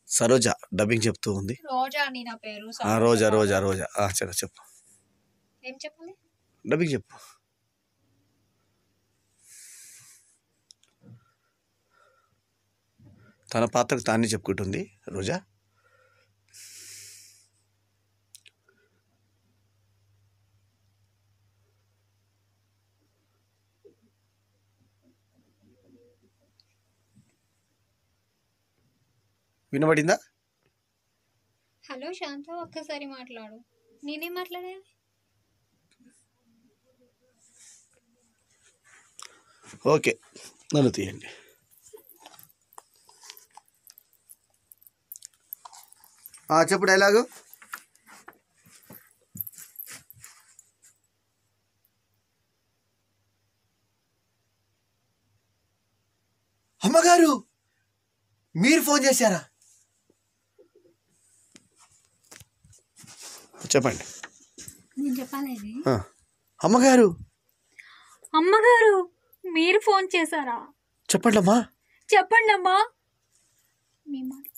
Saroja dubbing చెప్తూ ఉంది రోజా అని నా పేరు ఆ, రోజా రోజా రోజా ఆ, సరే చెప్పు ఏం చెప్పాలి డబ్బింగ్ చెప్పు తన పాత్రకు తానే చెప్పుకుంటుంది రోజా వినబడిందా హలో శాంత ఒక్కసారి మాట్లాడు నేనేం మాట్లాడాను ఓకే నన్ను తీయండి ఆ, చెప్పు డైలాగు అమ్మగారు మీరు ఫోన్ చేశారా చెప్పండి నేను చెప్పాలి ఇది ఆ, అమ్మగారు అమ్మగారు మీరు ఫోన్ చేశారా చెప్పండి అమ్మా చెప్పండి అమ్మా మీ మాట